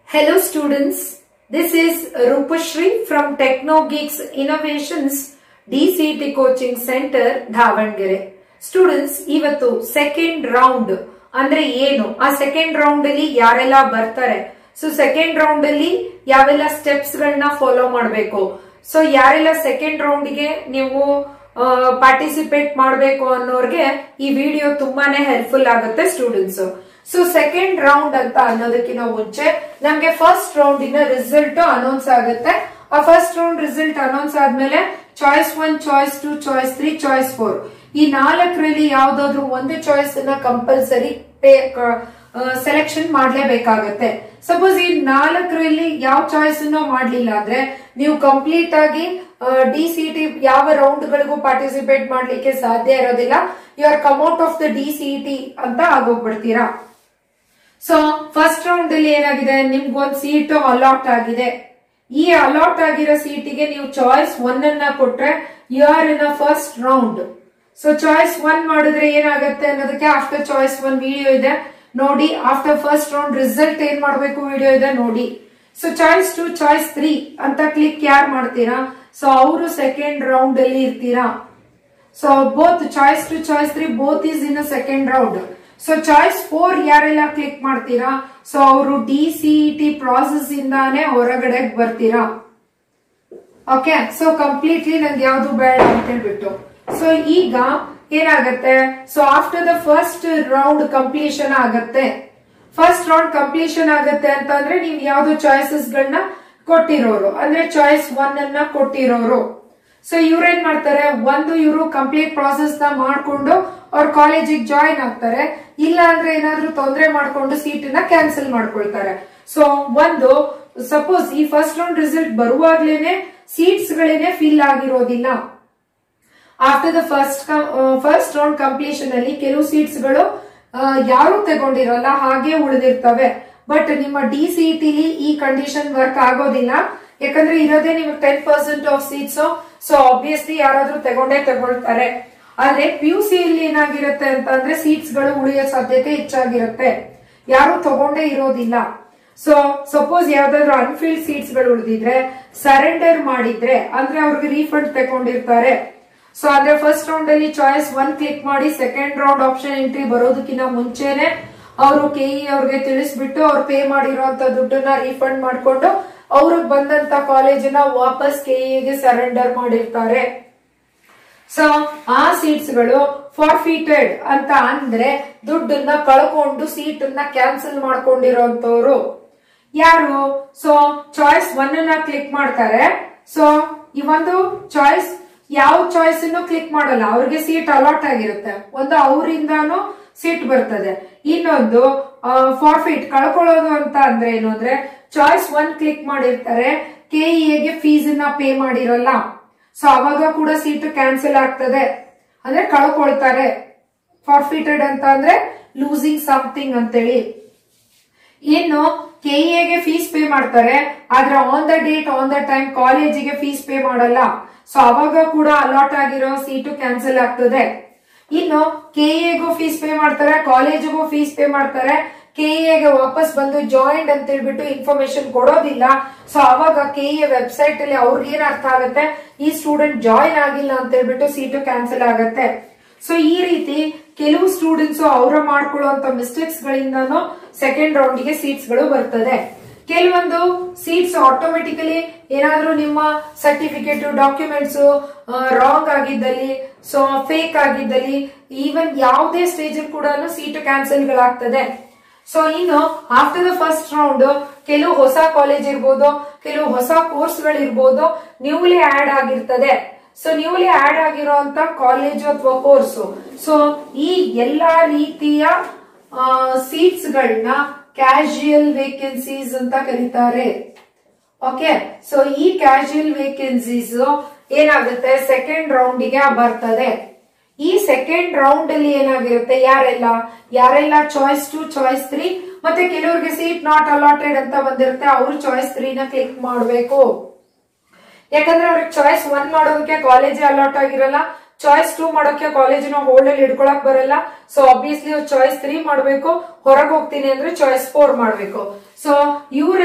Hello students, this is Rupashri from TechnoGeeks Innovations DCT Coaching Center Davanagere students ಇವತ್ತು second round ಅಂದ್ರೆ ಏನು ಆ second round ಅಲ್ಲಿ ಯಾರೆಲ್ಲ ಬರ್ತಾರೆ ಸೊ ಸೆಕೆಂಡ್ ರೌಂಡ್ ಅಲ್ಲಿ ಯಾವೆಲ್ಲ ಸ್ಟೆಪ್ಸ್ ಗಳನ್ನ ಫಾಲೋ ಮಾಡಬೇಕು ಸೊ ಯಾರೆಲ್ಲ ಸೆಕೆಂಡ್ ರೌಂಡ್ ಗೆ ನೀವು ಪಾರ್ಟಿಸಿಪೇಟ್ ಮಾಡಬೇಕು ಅನ್ನೋರ್ಗೆ ಈ ವಿಡಿಯೋ ತುಂಬಾನೇ ಹೆಲ್ಪ್ಫುಲ್ ಆಗುತ್ತೆ ಸ್ಟೂಡೆಂಟ್ಸ್ ಸೊ ಸೆಕೆಂಡ್ ರೌಂಡ್ ಅಂತ ಅನ್ನೋದಕ್ಕಿಂತ ಮುಂಚೆ ನಮ್ಗೆ ಫಸ್ಟ್ ರೌಂಡ್ ಇನ ರಿಸಲ್ಟ್ ಅನೌನ್ಸ್ ಆಗುತ್ತೆ ಆ ಫಸ್ಟ್ ರೌಂಡ್ ರಿಸಲ್ಟ್ ಅನೌನ್ಸ್ ಆದ್ಮೇಲೆ choice one choice two choice three choice four ಈ ನಾಲ್ಕರಲ್ಲಿ ಯಾವ್ದಾದ್ರು ಒಂದು ಚಾಯ್ಸ್ ನ ಕಂಪಲ್ಸರಿ ಸೆಲೆಕ್ಷನ್ ಮಾಡ್ಲೇಬೇಕಾಗತ್ತೆ ಸಪೋಸ್ ಈ ನಾಲ್ಕರಲ್ಲಿ ಯಾವ ಚಾಯ್ಸ್ ಮಾಡ್ಲಿಲ್ಲ ಅಂದ್ರೆ ನೀವು ಕಂಪ್ಲೀಟ್ ಆಗಿ ಡಿ ಸಿ ಟಿ ಯಾವ ರೌಂಡ್ ಗಳಿಗೂ ಪಾರ್ಟಿಸಿಪೇಟ್ ಮಾಡ್ಲಿಕ್ಕೆ ಸಾಧ್ಯ ಇರೋದಿಲ್ಲ you are come out of the D C T ಅಂತ ಆಗೋಗ್ಬಿಡ್ತೀರಾ ಸೊ ಫಸ್ಟ್ ರೌಂಡ್ ಅಲ್ಲಿ ಏನಾಗಿದೆ ನಿಮ್ಗೊಂದ್ ಸೀಟ್ ಅಲಾಟ್ ಆಗಿದೆ ಈ ಅಲಾಟ್ ಆಗಿರೋ ಸೀಟಿಗೆ ನೀವು ಚಾಯ್ಸ್ ಒನ್ ಅನ್ನ ಕೊಟ್ರೆ you are in a first round so choice one ಮಾಡಿದ್ರೆ ಏನಾಗುತ್ತೆ ಅನ್ನೋದಕ್ಕೆ ಆಫ್ಟರ್ ಚಾಯ್ಸ್ ಒನ್ ವಿಡಿಯೋ ಇದೆ ನೋಡಿ ಆಫ್ಟರ್ ಫಸ್ಟ್ ರೌಂಡ್ ರಿಸಲ್ಟ್ ಏನ್ ಮಾಡ್ಬೇಕು ವಿಡಿಯೋ ಇದೆ ನೋಡಿ so choice two choice three ಅಂತ ಕ್ಲಿಕ್ ಯಾರು ಮಾಡ್ತೀರಾ ಸೊ ಅವರು ಸೆಕೆಂಡ್ ರೌಂಡ್ ಅಲ್ಲಿ ಇರ್ತೀರಾ so both choice two choice three both is in a second round so choice four ಯಾರೆಲ್ಲ ಕ್ಲಿಕ್ ಮಾಡ್ತೀರಾ ಸೊ ಅವರು ಡಿ ಟಿ ಪ್ರಾಸೆಸ್ ಇಂದಾನೆ ಹೊರಗಡೆ ಬರ್ತೀರಾ ಓಕೆ ಸೊ ಕಂಪ್ಲೀಟ್ಲಿ ನಂಗೆ ಯಾವ್ದು ಬೇಡ ಅಂತ ಹೇಳ್ಬಿಟ್ಟು ಸೊ ಈಗ ಏನಾಗತ್ತೆ so after the first round completion ಆಗತ್ತೆ ಫಸ್ಟ್ ರೌಂಡ್ ಕಂಪ್ಲೀಷನ್ ಆಗತ್ತೆ ಅಂತಂದ್ರೆ ನೀವು ಯಾವ್ದು ಚಾಯ್ಸಸ್ ಗಳನ್ನ ಕೊಟ್ಟಿರೋರು ಅಂದ್ರೆ ಚಾಯ್ಸ್ ಒನ್ ಅನ್ನ ಕೊಟ್ಟಿರೋರು ಸೊ ಇವ್ರೇನ್ ಮಾಡ್ತಾರೆ ಒಂದು ಇವರು ಕಂಪ್ಲೀಟ್ ಪ್ರಾಸೆಸ್ ನ ಮಾಡ್ಕೊಂಡು ಅವ್ರ ಕಾಲೇಜಿಗೆ ಜಾಯಿನ್ ಆಗ್ತಾರೆ ಇಲ್ಲ ಅಂದ್ರೆ ಏನಾದ್ರೂ ತೊಂದರೆ ಮಾಡ್ಕೊಂಡು ಸೀಟ್ ನ ಕ್ಯಾನ್ಸಲ್ ಮಾಡ್ಕೊಳ್ತಾರೆ ಸೊ ಒಂದು ಸಪೋಸ್ ಈ ಫಸ್ಟ್ ರೌಂಡ್ ರಿಸಲ್ಟ್ ಬರುವಾಗ್ಲೇನೆ ಸೀಟ್ಸ್ ಗಳೇನೆ ಫಿಲ್ ಆಗಿರೋದಿಲ್ಲ after the first first round completion ಅಲ್ಲಿ ಕೆಲವು ಸೀಟ್ಸ್ ಗಳು ಯಾರು ತಗೊಂಡಿರಲ್ಲ ಹಾಗೆ ಉಳಿದಿರ್ತವೆ ಬಟ್ ನಿಮ್ಮ ಡಿ ಸಿ ಟಿಲಿ ಈ ಕಂಡೀಷನ್ ವರ್ಕ್ ಆಗೋದಿಲ್ಲ ಯಾಕಂದ್ರೆ ಇರೋದೇ ನಿಮ್ಗೆ ten percent of seats so obviously ಯಾರಾದ್ರೂ ತಗೊಂಡೇ ತಗೊಳ್ತಾರೆ ಆದ್ರೆ ಪಿ ಯು ಸಿ ಇಲ್ಲಿ ಏನಾಗಿರುತ್ತೆ ಅಂತಂದ್ರೆ ಸೀಟ್ಸ್ ಗಳು ಉಳಿಯೋ ಸಾಧ್ಯತೆ ಹೆಚ್ಚಾಗಿರುತ್ತೆ ಯಾರು ತಗೊಂಡೇ ಇರೋದಿಲ್ಲ ಸೊ ಸಪೋಸ್ ಯಾವ್ದಾದ್ರು ಅನ್ಫಿಲ್ಡ್ ಸೀಟ್ಸ್ ಗಳು ಉಳಿದಿದ್ರೆ ಸರೆಂಡರ್ ಮಾಡಿದ್ರೆ ಅಂದ್ರೆ ಅವ್ರಿಗೆ ರೀಫಂಡ್ ತಗೊಂಡಿರ್ತಾರೆ ಸೊ ಅಂದ್ರೆ ಫಸ್ಟ್ ರೌಂಡ್ ಅಲ್ಲಿ ಚಾಯ್ಸ್ ಒನ್ ಕ್ಲಿಕ್ ಮಾಡಿ ಸೆಕೆಂಡ್ ರೌಂಡ್ ಆಪ್ಷನ್ ಎಂಟ್ರಿ ಬರೋದಕ್ಕಿಂತ ಮುಂಚೆನೆ ಅವರು ಕೆಇ ಅವ್ರಿಗೆ ತಿಳಿಸ್ಬಿಟ್ಟು ಅವ್ರು ಪೇ ಮಾಡಿರೋಂತ ದುಡ್ಡನ್ನ ರೀಫಂಡ್ ಮಾಡ್ಕೊಂಡು ಅವ್ರಿಗೆ ಬಂದಂತ ಕಾಲೇಜನ್ನ ವಾಪಸ್ ಕೆಇಗೆ ಸರೆಂಡರ್ ಮಾಡಿರ್ತಾರೆ ಸೊ ಆ ಸೀಟ್ಸ್ ಗಳು ಫಾರ್ಫಿಟೆಡ್ ಅಂತ ಅಂದ್ರೆ ದುಡ್ಡನ್ನ ಕಳ್ಕೊಂಡು ಸೀಟ್ ಅನ್ನ ಕ್ಯಾನ್ಸಲ್ ಮಾಡ್ಕೊಂಡಿರೋಂತವ್ರು ಯಾರು ಸೊ ಚಾಯ್ಸ್ ಒನ್ ಅನ್ನ ಕ್ಲಿಕ್ ಮಾಡ್ತಾರೆ ಸೊ ಈ ಒಂದು ಚಾಯ್ಸ್ ಯಾವ ಚಾಯ್ಸ್ ಕ್ಲಿಕ್ ಮಾಡಲ್ಲ ಅವ್ರಿಗೆ ಸೀಟ್ ಅಲಾಟ್ ಆಗಿರುತ್ತೆ ಒಂದು ಅವರಿಂದಾನು ಸೀಟ್ ಬರ್ತದೆ ಇನ್ನೊಂದು ಫಾರ್ಫಿಟ್ ಕಳ್ಕೊಳ್ಳೋದು ಅಂತ ಅಂದ್ರೆ ಏನು ಅಂದ್ರೆ ಚಾಯ್ಸ್ ಒನ್ ಕ್ಲಿಕ್ ಮಾಡಿರ್ತಾರೆ ಕೆಇಎಗೆ ಫೀಸ್ ನ ಪೇ ಮಾಡಿರಲ್ಲ ಸೊ ಅವಾಗ ಕೂಡ ಸೀಟ್ ಕ್ಯಾನ್ಸಲ್ ಆಗ್ತದೆ ಅಂದ್ರೆ ಕಳ್ಕೊಳ್ತಾರೆ ಫಾರ್ಫಿಟೆಡ್ ಅಂತ ಅಂದ್ರೆ ಲೂಸಿಂಗ್ ಸಮಥಿಂಗ್ ಅಂತೇಳಿ ಇನ್ನು ಕೆಇಎಗೆ ಫೀಸ್ ಪೇ ಮಾಡ್ತಾರೆ ಆದ್ರೆ on the date on the time ಕಾಲೇಜಿಗೆ ಫೀಸ್ ಪೇ ಮಾಡಲ್ಲ ಸೊ ಅವಾಗ ಕೂಡ ಅಲಾಟ್ ಆಗಿರೋ ಸೀಟು ಕ್ಯಾನ್ಸಲ್ ಆಗ್ತದೆ ಇನ್ನು ಕೆಇಎಗೂ ಫೀಸ್ ಪೇ ಮಾಡ್ತಾರೆ ಕಾಲೇಜಿಗೂ ಫೀಸ್ ಪೇ ಮಾಡ್ತಾರೆ ಕೆಇಎಗೆ ವಾಪಸ್ ಬಂದು ಜಾಯಿಂಟ್ ಅಂತ ಹೇಳ್ಬಿಟ್ಟು ಇನ್ಫಾರ್ಮೇಶನ್ ಕೊಡೋದಿಲ್ಲ ಸೊ ಅವಾಗ ಕೆಇಎ ವೆಬ್ಸೈಟ್ ಅಲ್ಲಿ ಅವ್ರಿಗೆ ಏನ್ ಅರ್ಥ ಆಗುತ್ತೆ ಈ ಸ್ಟೂಡೆಂಟ್ ಜಾಯಿನ್ ಆಗಿಲ್ಲ ಅಂತ ಹೇಳ್ಬಿಟ್ಟು ಸೀಟು ಕ್ಯಾನ್ಸಲ್ ಆಗತ್ತೆ ಸೊ ಈ ರೀತಿ ಕೆಲವು ಸ್ಟೂಡೆಂಟ್ಸ್ ಅವರ ಮಾಡ್ಕೊಳ್ಳುವಂತ ಮಿಸ್ಟೇಕ್ಸ್ ಗಳಿಂದಾನು ಸೆಕೆಂಡ್ ರೌಂಡ್ ಗೆ ಸೀಟ್ಸ್ ಗಳು ಬರ್ತದೆ ಕೆಲವೊಂದು ಸೀಟ್ಸ್ ಆಟೋಮೆಟಿಕಲಿ ಏನಾದ್ರೂ ನಿಮ್ಮ ಸರ್ಟಿಫಿಕೇಟ್ ಡಾಕ್ಯುಮೆಂಟ್ಸ್ ರಾಂಗ್ ಆಗಿದ್ದಲ್ಲಿ ಸೊ ಫೇಕ್ ಆಗಿದ್ದಲ್ಲಿ ಈವನ್ ಯಾವುದೇ ಸ್ಟೇಜ್ ಕೂಡ ಸೀಟ್ ಕ್ಯಾನ್ಸಲ್ ಗಳಾಗ್ತದೆ ಸೊ ಇನ್ನು ಆಫ್ಟರ್ ದ ಫಸ್ಟ್ ರೌಂಡ್ ಕೆಲವು ಹೊಸ ಕಾಲೇಜ್ ಇರ್ಬೋದು ಕೆಲವು ಹೊಸ ಕೋರ್ಸ್ ಗಳಿರ್ಬೋದು ನ್ಯೂಲಿ ಆಡ್ ಆಗಿರ್ತದೆ ಸೊ ನ್ಯೂಲಿ ಆಡ್ ಆಗಿರುವಂತ ಕಾಲೇಜು ಅಥವಾ ಕೋರ್ಸ್ ಸೊ ಈ ಎಲ್ಲಾ ರೀತಿಯ ಸೀಟ್ಸ್ ಗಳನ್ನ ಕ್ಯಾಶುಯಲ್ ವೇಕೆನ್ಸೀಸ್ ಅಂತ ಕರೀತಾರೆ ಓಕೆ ಸೊ ಈ ಕ್ಯಾಶುಯಲ್ ವೇಕೆನ್ಸೀಸ್ ಏನಾಗುತ್ತೆ ಸೆಕೆಂಡ್ ರೌಂಡ್ ಗೆ ಬರ್ತದೆ ಈ ಸೆಕೆಂಡ್ ರೌಂಡ್ ಅಲ್ಲಿ ಏನಾಗಿರುತ್ತೆ ಯಾರೆಲ್ಲ ಯಾರೆಲ್ಲ ಚಾಯ್ಸ್ ಟು ಚಾಯ್ಸ್ ತ್ರೀ ಮತ್ತೆ ಕೆಲವ್ರಿಗೆ ಸೀಟ್ ನಾಟ್ ಅಲಾಟೆಡ್ ಅಂತ ಬಂದಿರುತ್ತೆ ಅವರು ಚಾಯ್ಸ್ ತ್ರೀ ನ ಕ್ಲಿಕ್ ಮಾಡಬೇಕು ಯಾಕಂದ್ರೆ ಅವ್ರಿಗೆ ಚಾಯ್ಸ್ ಒನ್ ಮಾಡೋದಕ್ಕೆ ಕಾಲೇಜ್ ಅಲಾಟ್ ಆಗಿರಲ್ಲ ಚಾಯ್ಸ್ ಟೂ ಮಾಡೋಕೆ ಕಾಲೇಜಿನ ಹೋಲ್ಡ್ ಅಲ್ಲಿ ಇಡ್ಕೊಳಕ್ ಬರಲ್ಲ ಸೊ ಆಬ್ವಿಯಸ್ಲಿ ಚಾಯ್ಸ್ ತ್ರೀ ಮಾಡ್ಬೇಕು ಹೊರಗೆ ಹೋಗ್ತೀನಿ ಅಂದ್ರೆ ಚಾಯ್ಸ್ ಫೋರ್ ಮಾಡ್ಬೇಕು ಸೊ ಇವರೆಲ್ಲ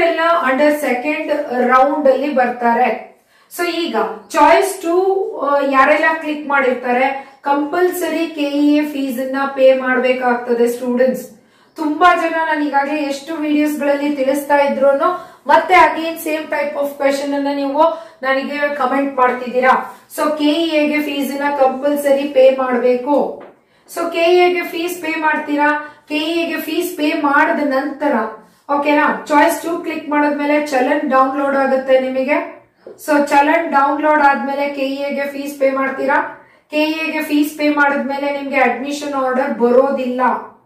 ಅಂಡರ್ ಸೆಕೆಂಡ್ ರೌಂಡ್ ಅಲ್ಲಿ ಬರ್ತಾರೆ ಸೊ ಈಗ ಚಾಯ್ಸ್ ಟು ಯಾರೆಲ್ಲ ಕ್ಲಿಕ್ ಮಾಡಿರ್ತಾರೆ ಕಂಪಲ್ಸರಿ ಕೆಇಎ ಫೀಸ್ ಅನ್ನ ಪೇ ಮಾಡಬೇಕಾಗ್ತದೆ ಸ್ಟೂಡೆಂಟ್ಸ್ ತುಂಬಾ ಜನ ನಾನು ಈಗಾಗಲೇ ಎಷ್ಟು ವಿಡಿಯೋಸ್ ಗಳಲ್ಲಿ ತಿಳಿಸ್ತಾ ಇದ್ರು ಮತ್ತೆ again same type of question ಅನ್ನ ನೀವು ನನಗೆ ಕಮೆಂಟ್ ಮಾಡ್ತಿದ್ದೀರಾ ಸೊ ಕೆಇಎಗೆ ಫೀಸ್ ನ ಕಂಪಲ್ಸರಿ ಪೇ ಮಾಡಬೇಕು ಸೊ ಕೆಇಎಗೆ ಫೀಸ್ ಪೇ ಮಾಡ್ತೀರಾ ಕೆಇಎಗೆ ಫೀಸ್ ಪೇ ಮಾಡಿದ ನಂತರ ಓಕೆನಾ ಚಾಯ್ಸ್ ಟು ಕ್ಲಿಕ್ ಮಾಡಿದ್ಮೇಲೆ ಚಲನ್ ಡೌನ್ಲೋಡ್ ಆಗುತ್ತೆ ನಿಮಗೆ ಸೊ ಚಲನ್ ಡೌನ್ಲೋಡ್ ಆದ್ಮೇಲೆ ಕೆಇಎಗೆ ಫೀಸ್ ಪೇ ಮಾಡ್ತೀರಾ ಕೆಇಎಗೆ ಫೀಸ್ ಪೇ ಮಾಡಿದ್ಮೇಲೆ ನಿಮ್ಗೆ ಅಡ್ಮಿಷನ್ ಆರ್ಡರ್ ಬರೋದಿಲ್ಲ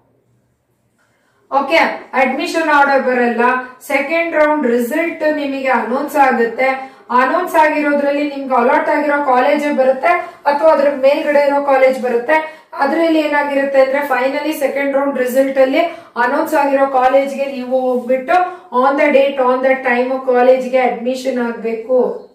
ಓಕೆ ಅಡ್ಮಿಷನ್ ಆರ್ಡರ್ ಬರಲ್ಲ ಸೆಕೆಂಡ್ ರೌಂಡ್ ರಿಸಲ್ಟ್ ನಿಮಗೆ ಅನೌನ್ಸ್ ಆಗುತ್ತೆ ಅನೌನ್ಸ್ ಆಗಿರೋದ್ರಲ್ಲಿ ನಿಮ್ಗೆ ಅಲಾಟ್ ಆಗಿರೋ ಕಾಲೇಜ್ ಬರುತ್ತೆ ಅಥವಾ ಅದ್ರ ಮೇಲ್ಗಡೆ ಇರೋ ಕಾಲೇಜ್ ಬರುತ್ತೆ ಅದ್ರಲ್ಲಿ ಏನಾಗಿರುತ್ತೆ ಅಂದ್ರೆ ಫೈನಲಿ ಸೆಕೆಂಡ್ ರೌಂಡ್ ರಿಸಲ್ಟ್ ಅಲ್ಲಿ ಅನೌನ್ಸ್ ಆಗಿರೋ ಕಾಲೇಜ್ಗೆ ನೀವು ಹೋಗ್ಬಿಟ್ಟು on the date on the time ಕಾಲೇಜ್ಗೆ ಅಡ್ಮಿಷನ್ ಆಗ್ಬೇಕು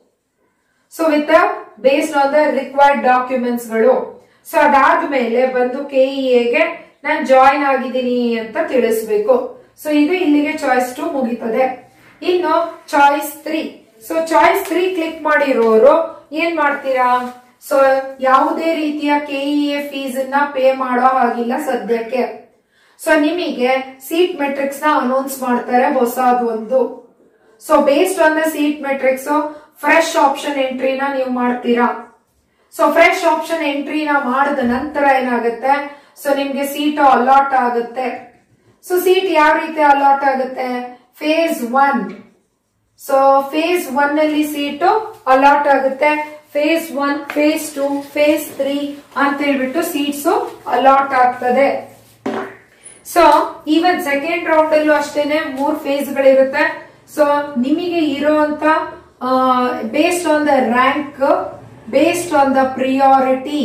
so with based on the required documents ಗಳು ಸೊ ಅದಾದ್ಮೇಲೆ ಬಂದು ಕೆಇಎಗೆ ನಾನು ಜಾಯಿನ್ ಆಗಿದ್ದೀನಿ ಅಂತ ತಿಳಿಸ್ಬೇಕು ಸೊ ಇದು ಇಲ್ಲಿಗೆ ಚಾಯ್ಸ್ ಟು ಮುಗಿತದೆ ಇನ್ನು choice three so choice three click ಮಾಡಿರೋರು ಏನ್ ಮಾಡ್ತೀರಾ ಸೊ ಯಾವುದೇ ರೀತಿಯ ಕೆಇಎ ಫೀಸ್ ಅನ್ನ ಪೇ ಮಾಡೋ ಹಾಗಿಲ್ಲ ಸದ್ಯಕ್ಕೆ ಸೊ ನಿಮಗೆ ಸೀಟ್ ಮೆಟ್ರಿಕ್ಸ್ ನ ಅನೌನ್ಸ್ ಮಾಡ್ತಾರೆ ಹೊಸದು ಒಂದು so based on the seat matrix fresh option ಎಂಟ್ರಿನ ನೀವು ಮಾಡ್ತೀರಾ ಸೊ ಫ್ರೆಶ್ ಆಪ್ಷನ್ ಎಂಟ್ರಿನ ಮಾಡಿದ ನಂತರ ಏನಾಗುತ್ತೆ ಸೊ ನಿಮ್ಗೆ ಸೀಟ್ ಅಲಾಟ್ ಆಗುತ್ತೆ ಸೊ ಸೀಟ್ ಯಾವ ರೀತಿ ಅಲಾಟ್ ಆಗುತ್ತೆ phase one so phase one ಅಲ್ಲಿ ಸೀಟು ಅಲಾಟ್ ಆಗುತ್ತೆ phase one phase two phase three ಅಂತ ಹೇಳ್ಬಿಟ್ಟು ಸೀಟ್ಸ್ ಅಲಾಟ್ ಆಗ್ತದೆ ಸೊ ಈವನ್ ಸೆಕೆಂಡ್ ರೌಂಡ್ ಅಲ್ಲೂ ಅಷ್ಟೇನೆ ಮೂರ್ ಫೇಸ್ ಗಳಿರುತ್ತೆ ಸೊ ನಿಮಗೆ ಇರುವಂತ based on the rank based on the priority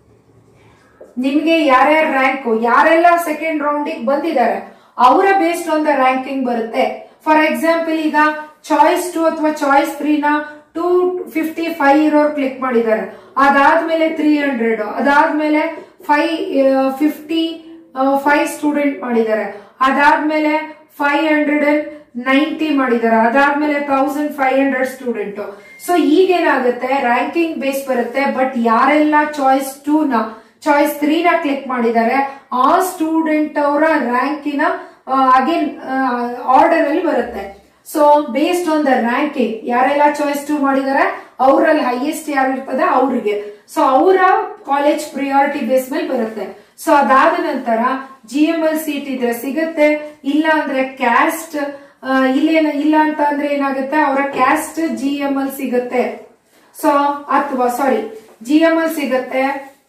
ನಿಮ್ಗೆ ಯಾರ್ಯಾರ ರ್ಯಾಂಕ್ ಯಾರೆಲ್ಲ ಸೆಕೆಂಡ್ ರೌಂಡಿಗೆ ಬಂದಿದ್ದಾರೆ ಅವರ ಬೇಸ್ಡ್ ಆನ್ ದ ರ್ಯಾಂಕಿಂಗ್ ಬರುತ್ತೆ ಫಾರ್ ಎಕ್ಸಾಂಪಲ್ ಈಗ ಚಾಯ್ಸ್ ಟು ಅಥವಾ ಚಾಯ್ಸ್ ತ್ರೀ ನ ಟೂ ಫಿಫ್ಟಿ ಫೈವ್ ಇರೋರು ಕ್ಲಿಕ್ ಮಾಡಿದ್ದಾರೆ ಅದಾದ್ಮೇಲೆ ತ್ರೀ ಹಂಡ್ರೆಡ್ ಅದಾದ್ಮೇಲೆ ಫೈವ್ ಫಿಫ್ಟಿ ಫೈವ್ ಸ್ಟೂಡೆಂಟ್ ಮಾಡಿದ್ದಾರೆ ಅದಾದ್ಮೇಲೆ ಫೈವ್ ಹಂಡ್ರೆಡ್ ಅಂಡ್ ನೈಂಟಿ ಮಾಡಿದ್ದಾರೆ ಅದಾದ್ಮೇಲೆ thousand five hundred student so ಈಗೇನಾಗುತ್ತೆ ರ್ಯಾಂಕಿಂಗ್ ಬೇಸ್ ಬರುತ್ತೆ ಬಟ್ ಯಾರೆಲ್ಲ ಚಾಯ್ಸ್ ಟೂ ನ ಚಾಯ್ಸ್ ತ್ರೀ ನ ಕ್ಲಿಕ್ ಮಾಡಿದ್ದಾರೆ ಆ ಸ್ಟೂಡೆಂಟ್ ಅವರ ರ್ಯಾಂಕಿನ ಅಗೇನ್ ಆರ್ಡರ್ ಅಲ್ಲಿ ಬರುತ್ತೆ so based on the ranking ಯಾರೆಲ್ಲ ಚಾಯ್ಸ್ ಟು ಮಾಡಿದ್ದಾರೆ ಅವರಲ್ಲಿ ಹೈಯೆಸ್ಟ್ ಯಾರಿರ್ತದೆ ಅವ್ರಿಗೆ ಸೊ ಅವರ ಕಾಲೇಜ್ ಪ್ರಿಯಾರಿಟಿ ಬೇಸ್ ಮೇಲೆ ಬರುತ್ತೆ ಸೊ ಅದಾದ ನಂತರ ಜಿ ಎಂ ಎಲ್ ಸೀಟ್ ಇದ್ರೆ ಸಿಗುತ್ತೆ ಇಲ್ಲ ಅಂದ್ರೆ ಕ್ಯಾಸ್ಟ್ ಇಲ್ಲೇನ ಇಲ್ಲ ಅಂತ ಅಂದ್ರೆ ಏನಾಗುತ್ತೆ ಅವರ ಕ್ಯಾಸ್ಟ್ ಜಿ ಎಂ ಎಲ್ ಸಿಗುತ್ತೆ ಸೊ ಅಥವಾ ಸಾರಿ ಜಿ ಎಂ ಎಲ್ ಸಿಗುತ್ತೆ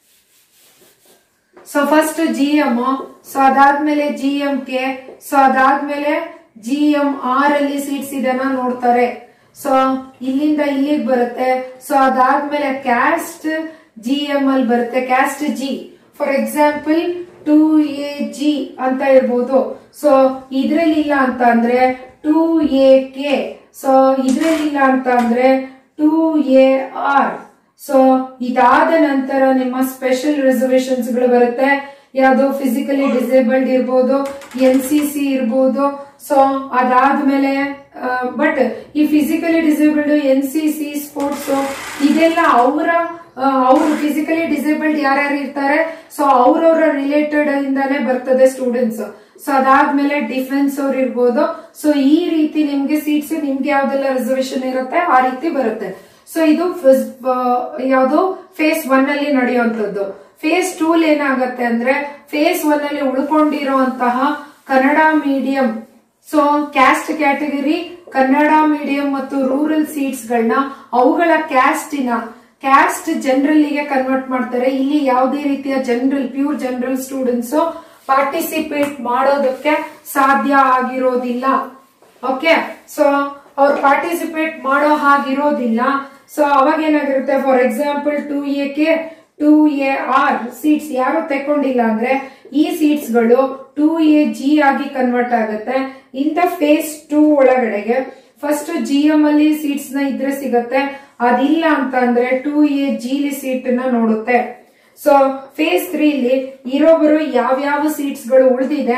so first G M so ಅದಾದ್ಮೇಲೆ ಜಿ ಎಂ ಕೆ ಸೊ ಅದಾದ್ಮೇಲೆ ಜಿ ಎಂ ಆರ್ ಅಲ್ಲಿ ಸೀಟ್ಸ್ ಇದನ್ನ ನೋಡ್ತಾರೆ ಸೊ ಇಲ್ಲಿಂದ ಇಲ್ಲಿಗೆ ಬರುತ್ತೆ ಸೊ ಅದಾದ್ಮೇಲೆ ಕ್ಯಾಸ್ಟ್ ಜಿ ಎಂ ಅಲ್ಲಿ ಬರುತ್ತೆ caste G for example two A G ಅಂತ ಇರ್ಬೋದು ಸೊ ಇದ್ರಲ್ಲಿ ಇಲ್ಲ ಅಂತ ಅಂದ್ರೆ ಟೂ ಎ ಕೆ ಸೊ ಇದ್ರಲ್ಲಿ ಇಲ್ಲ ಅಂತ ಅಂದ್ರೆ ಟೂ ಎ ಆರ್ ಸೊ ಇದಾದ ನಂತರ ನಿಮ್ಮ ಸ್ಪೆಷಲ್ ರಿಸರ್ವೇಶನ್ಸ್ ಗಳು ಬರುತ್ತೆ ಯಾವುದು ಫಿಸಿಕಲಿ ಡಿಸೇಬಲ್ಡ್ ಇರ್ಬೋದು ಎನ್ ಸಿ ಸಿ ಇರ್ಬೋದು ಸೊ ಅದಾದ್ಮೇಲೆ ಬಟ್ ಈ physically disabled N C C sports ಇದೆಲ್ಲ ಅವರ ಅವರು ಫಿಸಿಕಲಿ ಡಿಸೇಬಲ್ಡ್ ಯಾರ್ಯಾರು ಇರ್ತಾರೆ ಸೊ ಅವ್ರವ್ರ ರಿಲೇಟೆಡ್ ಇಂದಾನೆ ಬರ್ತದೆ ಸ್ಟೂಡೆಂಟ್ಸ್ ಸೊ ಅದಾದ್ಮೇಲೆ ಡಿಫೆನ್ಸ್ ಅವ್ರು ಇರ್ಬೋದು ಸೊ ಈ ರೀತಿ ನಿಮ್ಗೆ ಸೀಟ್ಸ್ ನಿಮ್ಗೆ ಯಾವ್ದೆಲ್ಲ ರಿಸರ್ವೇಶನ್ ಇರುತ್ತೆ ಆ ರೀತಿ ಬರುತ್ತೆ ಸೊ ಇದು ಯಾವುದು ಫೇಸ್ ಒನ್ ಅಲ್ಲಿ ನಡೆಯುವಂತದ್ದು ಫೇಸ್ ಟೂಲ್ ಏನಾಗತ್ತೆ ಅಂದ್ರೆ ಫೇಸ್ ಒನ್ ಅಲ್ಲಿ ಉಳ್ಕೊಂಡಿರುವಂತಹ Kannada medium so caste category Kannada medium ಮತ್ತು ರೂರಲ್ ಸೀಟ್ಸ್ ಗಳನ್ನ ಅವುಗಳ ಕ್ಯಾಸ್ಟಿನ ಕ್ಯಾಸ್ಟ್ ಜನರಲ್ಗೆ ಕನ್ವರ್ಟ್ ಮಾಡ್ತಾರೆ ಇಲ್ಲಿ ಯಾವುದೇ ರೀತಿಯ general pure general students participate ಮಾಡೋದಕ್ಕೆ ಸಾಧ್ಯ ಆಗಿರೋದಿಲ್ಲ ಓಕೆ ಸೊ ಅವ್ರು ಪಾರ್ಟಿಸಿಪೇಟ್ ಮಾಡೋ ಹಾಗಿರೋದಿಲ್ಲ ಸೊ ಅವಾಗ ಏನಾಗಿರುತ್ತೆ for example two A K two A R seats ಯಾರು ತಕೊಂಡಿಲ್ಲ ಅಂದ್ರೆ ಈ ಸೀಟ್ಸ್ ಗಳು ಟೂ ಎ ಜಿ ಆಗಿ ಕನ್ವರ್ಟ್ ಆಗುತ್ತೆ ಇಂಥ ಫೇಸ್ ಟೂ ಒಳಗಡೆಗೆ ಫಸ್ಟ್ ಜಿ ಎಂ ಅಲ್ಲಿ ಸೀಟ್ಸ್ ನ ಇದ್ರೆ ಸಿಗತ್ತೆ ಅದಿಲ್ಲ ಅಂತ ಅಂದ್ರೆ ಟೂ ಎ ಜಿಲಿ ಸೀಟ್ ನ ನೋಡುತ್ತೆ ಸೊ ಫೇಸ್ ತ್ರೀಲಿ ಇರೋಬರು ಯಾವ್ಯಾವ ಸೀಟ್ಸ್ ಗಳು ಉಳಿದಿದೆ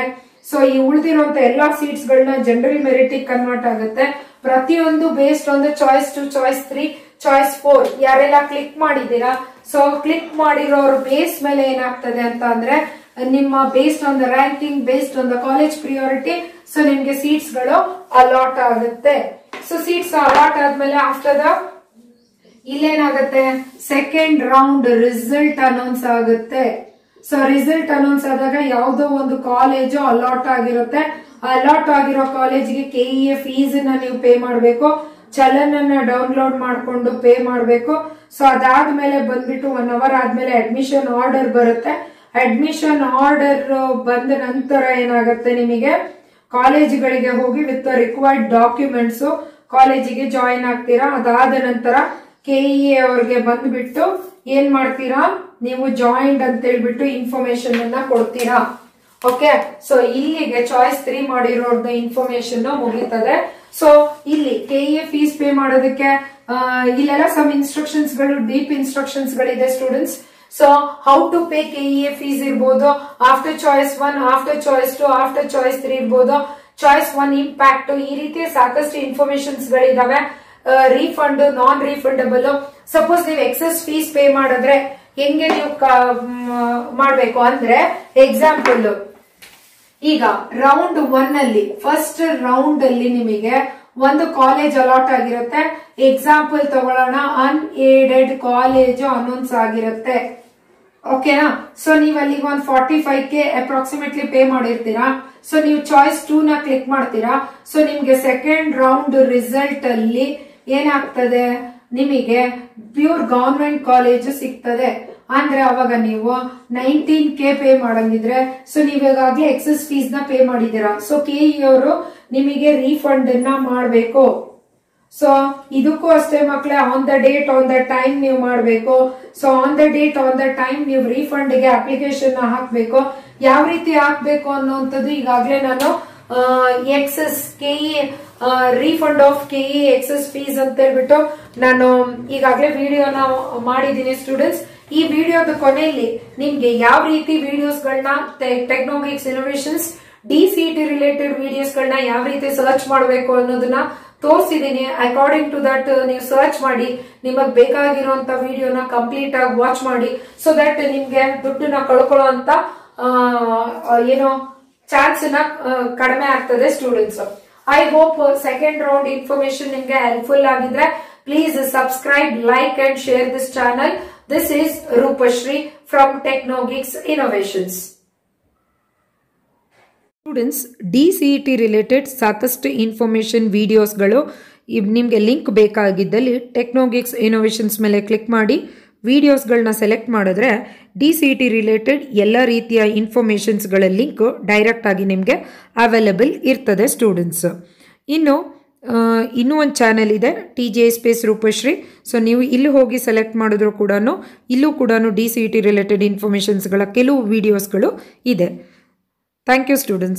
ಸೊ ಈ ಉಳಿದಿರುವಂತ ಎಲ್ಲಾ ಸೀಟ್ಸ್ ಗಳನ್ನ ಜನರಲ್ ಮೆರಿಟ್ ಕನ್ವರ್ಟ್ ಆಗುತ್ತೆ ಪ್ರತಿಯೊಂದು based on the choice two choice three choice four ಯಾರೆಲ್ಲ ಕ್ಲಿಕ್ ಮಾಡಿದೀರಾ ಸೊ ಕ್ಲಿಕ್ ಮಾಡಿರೋರು ಬೇಸ್ ಮೇಲೆ ಏನಾಗ್ತದೆ ಅಂತ ಅಂದ್ರೆ ನಿಮ್ಮ based on the ranking based on the college priority so ನಿಮ್ಗೆ ಸೀಟ್ಸ್ ಗಳು ಅಲಾಟ್ ಆಗುತ್ತೆ ಸೊ ಸೀಟ್ಸ್ ಅಲಾಟ್ ಆದ್ಮೇಲೆ ಆಫ್ಟರ್ ದ ಇಲ್ಲೇನಾಗುತ್ತೆ ಸೆಕೆಂಡ್ ರೌಂಡ್ ರಿಸಲ್ಟ್ ಅನೌನ್ಸ್ ಆಗುತ್ತೆ ಸೊ ರಿಸಲ್ಟ್ ಅನೌನ್ಸ್ ಆದಾಗ ಯಾವುದೋ ಒಂದು ಕಾಲೇಜು ಅಲಾಟ್ ಆಗಿರುತ್ತೆ ಅಲಾಟ್ ಆಗಿರೋ ಕಾಲೇಜ್ಗೆ ಕೆಇಎ ಫೀಸ್ ನ ನೀವು ಪೇ ಮಾಡಬೇಕು ಚಲನನ್ನ ಡೌನ್ಲೋಡ್ ಮಾಡ್ಕೊಂಡು ಪೇ ಮಾಡಬೇಕು ಸೊ ಅದಾದ್ಮೇಲೆ ಬಂದ್ಬಿಟ್ಟು ಒನ್ ಅವರ್ ಆದ್ಮೇಲೆ ಅಡ್ಮಿಷನ್ ಆರ್ಡರ್ ಬರುತ್ತೆ ಅಡ್ಮಿಷನ್ ಆರ್ಡರ್ ಬಂದ ನಂತರ ಏನಾಗುತ್ತೆ ನಿಮಗೆ ಕಾಲೇಜುಗಳಿಗೆ ಹೋಗಿ ವಿತ್ ರಿಕ್ವೈರ್ಡ್ ಡಾಕ್ಯುಮೆಂಟ್ಸ್ ಕಾಲೇಜಿಗೆ ಜಾಯಿನ್ ಆಗ್ತೀರಾ ಅದಾದ ನಂತರ ಕೆಇಎ ಅವ್ರಿಗೆ ಬಂದ್ಬಿಟ್ಟು ಏನ್ ಮಾಡ್ತೀರಾ ನೀವು ಜಾಯಿಂಟ್ ಅಂತ ಹೇಳ್ಬಿಟ್ಟು ಇನ್ಫಾರ್ಮೇಶನ್ ಅನ್ನ ಕೊಡ್ತೀರಾ ಓಕೆ ಸೊ ಇಲ್ಲಿಗೆ ಚಾಯ್ಸ್ ತ್ರೀ ಮಾಡಿರೋರ್ದು ಇನ್ಫಾರ್ಮೇಶನ್ ಮುಗೀತದೆ ಸೊ ಇಲ್ಲಿ ಕೆಇಎ ಫೀಸ್ ಪೇ ಮಾಡೋದಕ್ಕೆ ಆ, ಇಲ್ಲೆಲ್ಲ ಸಮ್ ಇನ್ಸ್ಟ್ರಕ್ಷನ್ಸ್ ಗಳು ಡೀಪ್ ಇನ್ಸ್ಟ್ರಕ್ಷನ್ಸ್ ಗಳಿದೆ students so how to pay KEA fees ಇರ್ಬೋದು after choice one after choice two after choice three ಇರ್ಬೋದು ಚಾಯ್ಸ್ ಒನ್ ಇಂಪ್ಯಾಕ್ಟ್ ಈ ರೀತಿಯ ಸಾಕಷ್ಟು ಇನ್ಫಾರ್ಮೇಶನ್ಸ್ ಗಳಿದಾವೆ ರೀಫಂಡ್ ನಾನ್ ರೀಫಂಡಬಲ್ ಸಪೋಸ್ ನೀವು ಎಕ್ಸೆಸ್ ಫೀಸ್ ಪೇ ಮಾಡಿದ್ರೆ ಹೆಂಗೆ ನೀವು ಕ- ಮ್, ಮಾಡ್ಬೇಕು ಅಂದ್ರೆ ಎಕ್ಸಾಂಪಲ್ ಈಗ ರೌಂಡ್ ಒನ್ ಅಲ್ಲಿ ಫಸ್ಟ್ ರೌಂಡ್ ಅಲ್ಲಿ ನಿಮಗೆ ಒಂದು ಕಾಲೇಜ್ ಅಲಾಟ್ ಆಗಿರುತ್ತೆ ಎಕ್ಸಾಂಪಲ್ ತಗೊಳ್ಳೋಣ ಅನ್ಏಡೆಡ್ ಕಾಲೇಜು ಅನೌನ್ಸ್ ಆಗಿರುತ್ತೆ ಓಕೆನಾ ಸೊ ನೀವು ಅಲ್ಲಿಗೆ ಒಂದು forty five K approximately pay ಮಾಡಿರ್ತೀರಾ ಸೊ ನೀವು ಚಾಯ್ಸ್ ಟೂ ನ ಕ್ಲಿಕ್ ಮಾಡ್ತೀರಾ ಸೊ ನಿಮ್ಗೆ ಸೆಕೆಂಡ್ ರೌಂಡ್ ರಿಸಲ್ಟ್ ಅಲ್ಲಿ ಏನಾಗ್ತದೆ ನಿಮಗೆ ಪ್ಯೂರ್ ಗವರ್ಮೆಂಟ್ ಕಾಲೇಜು ಸಿಗ್ತದೆ ಅಂದ್ರೆ ಅವಾಗ ನೀವು ನೈನ್ಟೀನ್ ಕೆ ಪೇ ಮಾಡಂಗಿದ್ರೆ ಸೊ ನೀವೀಗಾಗ್ಲೇ ಎಕ್ಸಸ್ ಫೀಸ್ ನ ಪೇ ಮಾಡಿದೀರಾ ಸೊ ಕೆ ಅವರು ನಿಮಗೆ ರೀಫಂಡ್ ನ ಮಾಡಬೇಕು ಸೊ ಇದಕ್ಕೂ ಅಷ್ಟೇ ಮಕ್ಕಳೇ on the date on the time ನೀವು ಮಾಡಬೇಕು so on the date on the time ನೀವು ರೀಫಂಡ್ ಗೆ ಅಪ್ಲಿಕೇಶನ್ ಹಾಕ್ಬೇಕು ಯಾವ ರೀತಿ ಹಾಕ್ಬೇಕು ಅನ್ನುವಂಥದ್ದು ಈಗಾಗಲೇ ನಾನು excess KE refund of KE excess fees ಅಂತ ಹೇಳ್ಬಿಟ್ಟು ನಾನು ಈಗಾಗಲೇ ವಿಡಿಯೋನ ಮಾಡಿದ್ದೀನಿ ಸ್ಟೂಡೆಂಟ್ಸ್ ಈ ವಿಡಿಯೋದ ಕೊನೆಯಲ್ಲಿ ನಿಮ್ಗೆ ಯಾವ ರೀತಿ ವಿಡಿಯೋಸ್ ಗಳನ್ನ Technologics Innovations D C T related videos ಗಳನ್ನ ಯಾವ ರೀತಿ ಸರ್ಚ್ ಮಾಡಬೇಕು ಅನ್ನೋದನ್ನ ತೋರಿಸಿದೀನಿ ಅಕಾರ್ಡಿಂಗ್ ಟು ದಟ್ ನೀವು ಸರ್ಚ್ ಮಾಡಿ ನಿಮಗ್ ಬೇಕಾಗಿರುವಂತ ವಿಡಿಯೋನ ಕಂಪ್ಲೀಟ್ ಆಗಿ ವಾಚ್ ಮಾಡಿ ಸೊ ದಟ್ ನಿಮ್ಗೆ ದುಡ್ಡನ್ನ ಕಳ್ಕೊಳ್ಳೋ ಅಂತ ಏನೋ ಚಾನ್ಸ್ ನ ಆ, ಕಡಿಮೆ ಆಗ್ತದೆ students I hope second round information ನಿಮ್ಗೆ ಹೆಲ್ಪ್ಫುಲ್ ಆಗಿದ್ರೆ please subscribe like and share this channel this is Rupashree from Technogeeks Innovations students D C E T related ಸಾಕಷ್ಟು ಇನ್ಫಾರ್ಮೇಷನ್ ವಿಡಿಯೋಸ್ಗಳು ನಿಮಗೆ ಲಿಂಕ್ ಬೇಕಾಗಿದ್ದಲ್ಲಿ ಟೆಕ್ನೋಗಿಕ್ಸ್ ಇನೋವೇಷನ್ಸ್ ಮೇಲೆ ಕ್ಲಿಕ್ ಮಾಡಿ ವಿಡಿಯೋಸ್ಗಳನ್ನ ಸೆಲೆಕ್ಟ್ ಮಾಡಿದ್ರೆ D C E T related ಎಲ್ಲ ರೀತಿಯ ಇನ್ಫಾರ್ಮೇಷನ್ಸ್ಗಳ ಲಿಂಕ್ ಡೈರೆಕ್ಟ್ ಆಗಿ ನಿಮಗೆ ಅವೈಲಬಲ್ ಇರ್ತದೆ ಸ್ಟೂಡೆಂಟ್ಸ್ ಇನ್ನು ಆ, ಇನ್ನೂ ಒಂದು ಚಾನೆಲ್ ಇದೆ T J space Rupashree so ನೀವು ಇಲ್ಲಿ ಹೋಗಿ ಸೆಲೆಕ್ಟ್ ಮಾಡಿದ್ರು ಕೂಡ ಇಲ್ಲೂ ಕೂಡ D C E T related ಇನ್ಫಾರ್ಮೇಷನ್ಸ್ಗಳ ಕೆಲವು ವಿಡಿಯೋಸ್ಗಳು ಇದೆ Thank you, students.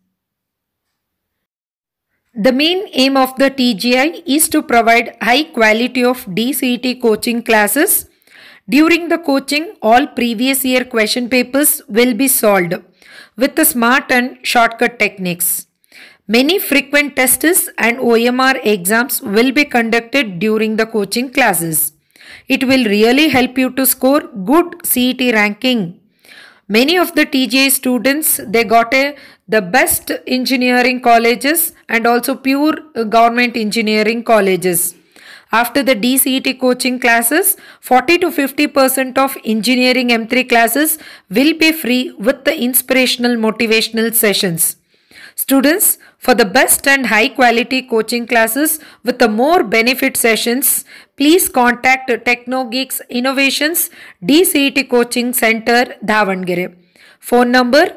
The main aim of the TGI is to provide high quality of DCT coaching classes. During the coaching, all previous year question papers will be solved with the smart and shortcut techniques. Many frequent tests and OMR exams will be conducted during the coaching classes. It will really help you to score good CET ranking many of the tga students they got a the best engineering colleges and also pure uh, government engineering colleges after the dcet coaching classes 40 to 50 percent of engineering m3 classes will be free with the inspirational motivational sessions Students, for the best and high quality coaching classes with the more benefit sessions, please contact Technogeeks Innovations DCET Coaching Center, Davangere. Phone number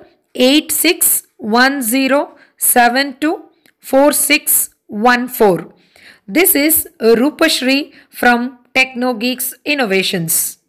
8610724614. This is Rupashri from Technogeeks Innovations.